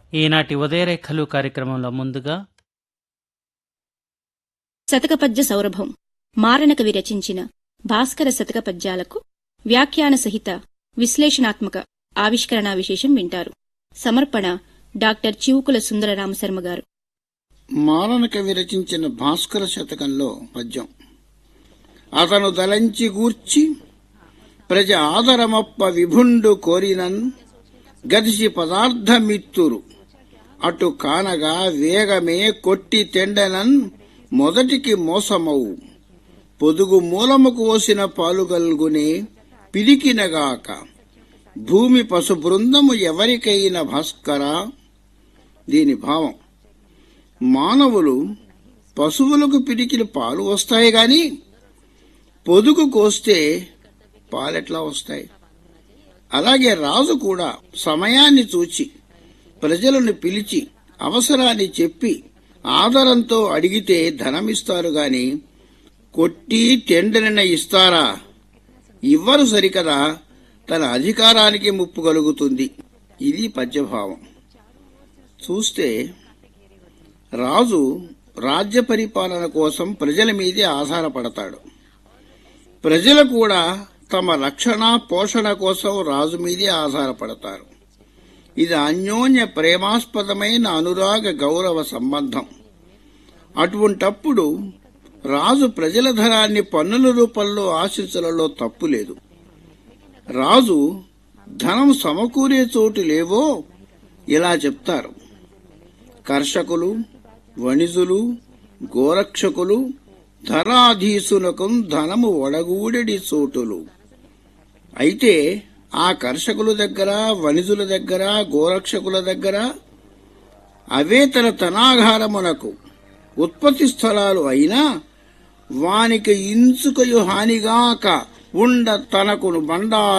ఈనాటి ఉదయరేఖలు కార్యక్రమంలో ముందుగా శతకపద్య సౌరభం మారణకవి రచించిన భాస్కర శతక పద్యాలకు వ్యాఖ్యాన సహిత విశ్లేషణాత్మక ఆవిష్కరణ విశేషం వింటారు సమర్పణ డాక్టర్ చివుకుల సుందరరామశర్మ గారు మాలనక విరచించిన భాస్కర శతకంలో పద్యం అతను దలంచి గూర్చి ప్రజ ఆదరమప్ప విభుండు కోరినన్ గదిసి పదార్థమిత్తురు అటు కానగా వేగమే కొట్టి తెండనన్ మొదటికి మోసమవు పొదుగు మూలముకు ఓసిన పాలుగల్గునే పిలికినగాక భూమి పశు బృందము ఎవరికైన భాస్కర దీని భావం మానవులు పశువులకు పిడికిన పాలు వస్తాయి గాని పొదుగు కోస్తే పాలెట్లా వస్తాయి అలాగే రాజు కూడా సమయాన్ని చూచి ప్రజలను పిలిచి అవసరాన్ని చెప్పి ఆదరంతో అడిగితే ధనమిస్తారు గాని కొట్టి టెండరిన ఇస్తారా ఇవ్వరు సరికదా తన అధికారానికి ముప్పు కలుగుతుంది ఇది పద్యభావం చూస్తే రాజు రాజ్య పరిపాలన కోసం ప్రజల మీదే ఆధారపడతాడు ప్రజలు కూడా తమ రక్షణ పోషణ కోసం రాజు మీదే ఆధారపడతారు ఇది అన్యోన్య ప్రేమాస్పదమైన అనురాగ గౌరవ సంబంధం అటువంటప్పుడు రాజు ప్రజల ధనాన్ని పన్నుల రూపంలో ఆశించడంలో తప్పు లేదు రాజు ధనం సమకూరే చోటు లేవో ఇలా చెప్తారు కర్షకులు వణిజులు గోరక్షకులు ధనాధీసునకు ధనము ఒడగూడెడి చోటులు అయితే ఆ కర్షకుల దగ్గర వణిజుల దగ్గర గోరక్షకుల దగ్గర అవే తన తనాగారమునకు ఉత్పత్తి స్థలాలు అయినా వానికి ఇంచుకయు హానిగాక ఉండ తనకును బండా